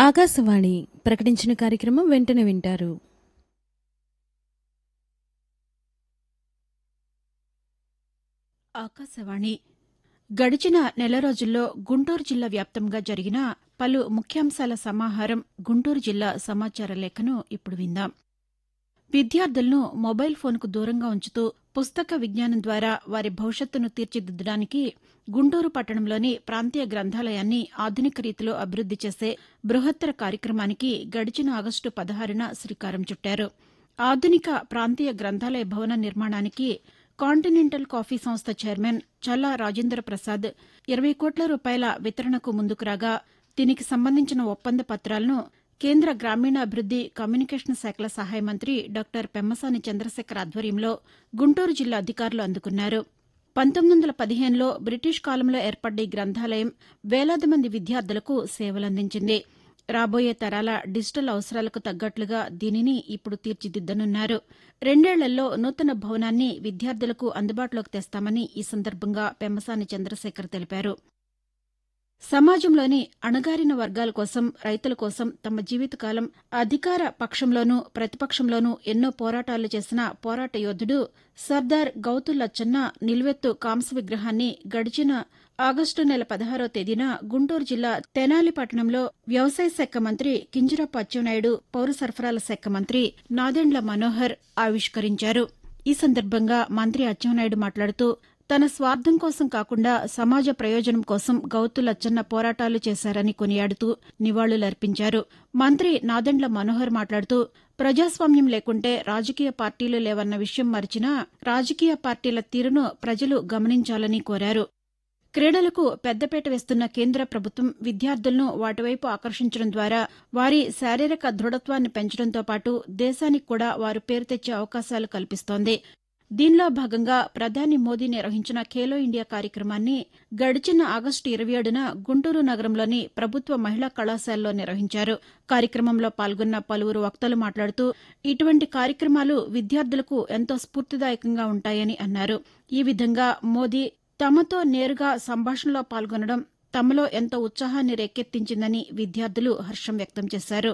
ఆకాశవాణి ప్రకటించిన కార్యక్రమం వెంటనే వింటారు ఆకాశవాణి గడిచిన నెల రోజుల్లో గుంటూరు జిల్లా వ్యాప్తంగా జరిగిన పలు ముఖ్యాంశాల సమాహారం గుంటూరు జిల్లా సమాచార లేఖను ఇప్పుడు విందాం విద్యార్థులను మొబైల్ ఫోన్కు దూరంగా ఉంచుతూ పుస్తక విజ్ఞానం ద్వారా వారి భవిష్యత్తును తీర్చిదిద్దడానికి గుంటూరు పట్టణంలోని ప్రాంతీయ గ్రంథాలయాన్ని ఆధునిక రీతిలో అభివృద్ది చేసే బృహత్తర కార్యక్రమానికి గడిచిన ఆగస్టు పదహారున శ్రీకారం చుట్టారు ఆధునిక ప్రాంతీయ గ్రంథాలయ భవన నిర్మాణానికి కాంటినెంటల్ కాఫీ సంస్థ చైర్మన్ చల్లా రాజేంద్ర ప్రసాద్ ఇరవై కోట్ల రూపాయల వితరణకు ముందుకు రాగా దీనికి సంబంధించిన ఒప్పంద పత్రాలను కేంద్ర గ్రామీణాభివృద్ది కమ్యూనికేషన్ శాఖల సహాయ మంత్రి డాక్టర్ పెమ్మసాని చంద్రశేఖర్ ఆధ్వర్యంలో గుంటూరు జిల్లా అధికారులు అందుకున్నారు పంతొమ్మిది వందల పదిహేనులో బ్రిటిష్ కాలంలో ఏర్పడ్డ ఈ గ్రంథాలయం వేలాది మంది విద్యార్థులకు సేవలందించింది రాబోయే తరాల డిజిటల్ అవసరాలకు తగ్గట్లుగా దీనిని ఇప్పుడు తీర్చిదిద్దనున్నారు రెండేళ్లలో నూతన భవనాన్ని విద్యార్థులకు అందుబాటులోకి తెస్తామని ఈ సందర్భంగా పెమ్మసాని చంద్రశేఖర్ తెలిపారు సమాజంలోని అణగారిన వర్గాల కోసం రైతుల కోసం తమ జీవితకాలం అధికార పక్షంలోనూ ప్రతిపక్షంలోనూ ఎన్నో పోరాటాలు చేసిన పోరాట యోధుడు సర్దార్ గౌతు లచ్చన్న నిల్వెత్తు కాంస విగ్రహాన్ని గడిచిన ఆగస్టు నెల పదహారో తేదీన గుంటూరు జిల్లా తెనాలి పట్టణంలో వ్యవసాయ శాఖ మంత్రి కింజరాపు అచ్చెన్నాయుడు పౌర సరఫరాల శాఖ మంత్రి నాదెండ్ల మనోహర్ ఆవిష్కరించారు ఈ సందర్భంగా మంత్రి అచ్చెన్నాయుడు మాట్లాడుతూ తన స్వార్థం కోసం కాకుండా సమాజ ప్రయోజనం కోసం గౌతు లచ్చన్న పోరాటాలు చేశారని కొనియాడుతూ నివాళులర్పించారు మంత్రి నాదెండ్ల మనోహర్ మాట్లాడుతూ ప్రజాస్వామ్యం లేకుంటే రాజకీయ పార్టీలు లేవన్న విషయం మరిచినా రాజకీయ పార్టీల తీరును ప్రజలు గమనించాలని కోరారు క్రీడలకు పెద్దపీట వేస్తున్న కేంద్ర ప్రభుత్వం విద్యార్థులను వాటివైపు ఆకర్షించడం ద్వారా వారి శారీరక దృఢత్వాన్ని పెంచడంతో పాటు దేశానికి కూడా వారు పేరు తెచ్చే అవకాశాలు కల్పిస్తోంది దీనిలో భాగంగా ప్రధాని మోదీ నిర్వహించిన ఖేలో ఇండియా కార్యక్రమాన్ని గడిచిన ఆగస్టు ఇరవై ఏడున గుంటూరు నగరంలోని ప్రభుత్వ మహిళా కళాశాలలో నిర్వహించారు కార్యక్రమంలో పాల్గొన్న పలువురు వక్తలు మాట్లాడుతూ ఇటువంటి కార్యక్రమాలు విద్యార్థులకు ఎంతో స్ఫూర్తిదాయకంగా ఉంటాయని అన్నారు ఈ విధంగా మోదీ తమతో నేరుగా సంభాషణలో పాల్గొనడం తమలో ఎంతో ఉత్సాహాన్ని రేకెత్తించిందని విద్యార్థులు హర్షం వ్యక్తం చేశారు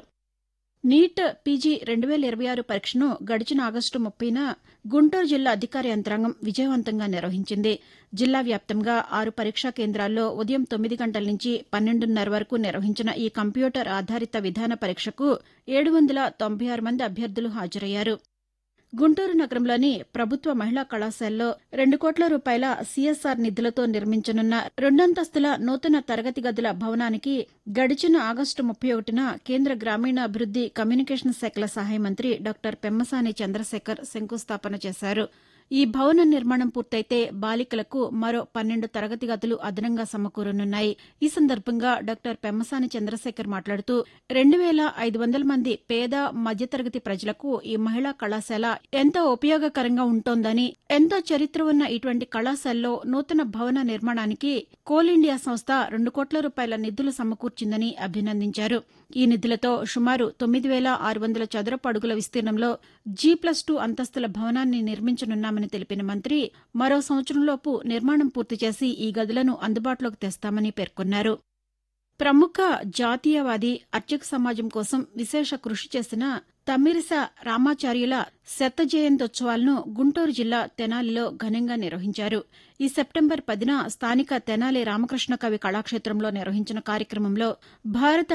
నీట్ పీజీ రెండు వేల ఇరవై ఆరు పరీక్షను గడిచిన ఆగస్టు ముప్పైన గుంటూరు జిల్లా అధికార యంత్రాంగం విజయవంతంగా నిర్వహించింది జిల్లా వ్యాప్తంగా ఆరు పరీక్షా కేంద్రాల్లో ఉదయం తొమ్మిది గంటల నుంచి పన్నెండున్నర వరకు నిర్వహించిన ఈ కంప్యూటర్ ఆధారిత విధాన పరీక్షకు ఏడు వందల తొంభై ఆరు మంది అభ్యర్థులు హాజరయ్యారు గుంటూరు నగరంలోని ప్రభుత్వ మహిళా కళాశాలలో రెండు కోట్ల రూపాయల సీఎస్ఆర్ నిధులతో నిర్మించనున్న రెండంతస్తుల నూతన తరగతి గదుల భవనానికి గడిచిన ఆగస్టు ముప్పై ఒకటిన కేంద్ర గ్రామీణాభివృద్ది కమ్యూనికేషన్ శాఖల సహాయ మంత్రి డాక్టర్ పెమ్మసాని చంద్రశేఖర్ శంకుస్థాపన చేశారు ఈ భవన నిర్మాణం పూర్తయితే బాలికలకు మరో పన్నెండు తరగతి గదులు అదనంగా సమకూరనున్నాయి ఈ సందర్భంగా డాక్టర్ పెమ్మసాని చంద్రశేఖర్ మాట్లాడుతూ రెండు వేల ఐదు వందల మంది పేద మధ్యతరగతి ప్రజలకు ఈ మహిళా కళాశాల ఎంతో ఉపయోగకరంగా ఉంటోందని ఎంతో చరిత్ర ఉన్న ఇటువంటి కళాశాలలో నూతన భవన నిర్మాణానికి కోల్ ఇండియా సంస్థ రెండు కోట్ల రూపాయల నిధులు సమకూర్చిందని అభినందించారు ఈ నిధులతో సుమారు తొమ్మిది వేల ఆరు వందల చదరపు అడుగుల విస్తీర్ణంలో జీ ప్లస్ టూ అంతస్తుల భవనాన్ని నిర్మించనున్నామని తెలిపిన మంత్రి మరో సంవత్సరంలోపు నిర్మాణం పూర్తి చేసి ఈ గదులను అందుబాటులోకి తెస్తామని పేర్కొన్నారు ప్రముఖ జాతీయవాది అర్చక సమాజం కోసం విశేష కృషి చేసిన తమ్మిరిస రామాచార్యుల శత జయంత్యోత్సవాలను గుంటూరు జిల్లా తెనాలిలో ఘనంగా నిర్వహించారు ఈ సెప్టెంబర్ పదిన స్థానిక తెనాలి రామకృష్ణ కవి కళాక్షేత్రంలో నిర్వహించిన కార్యక్రమంలో భారత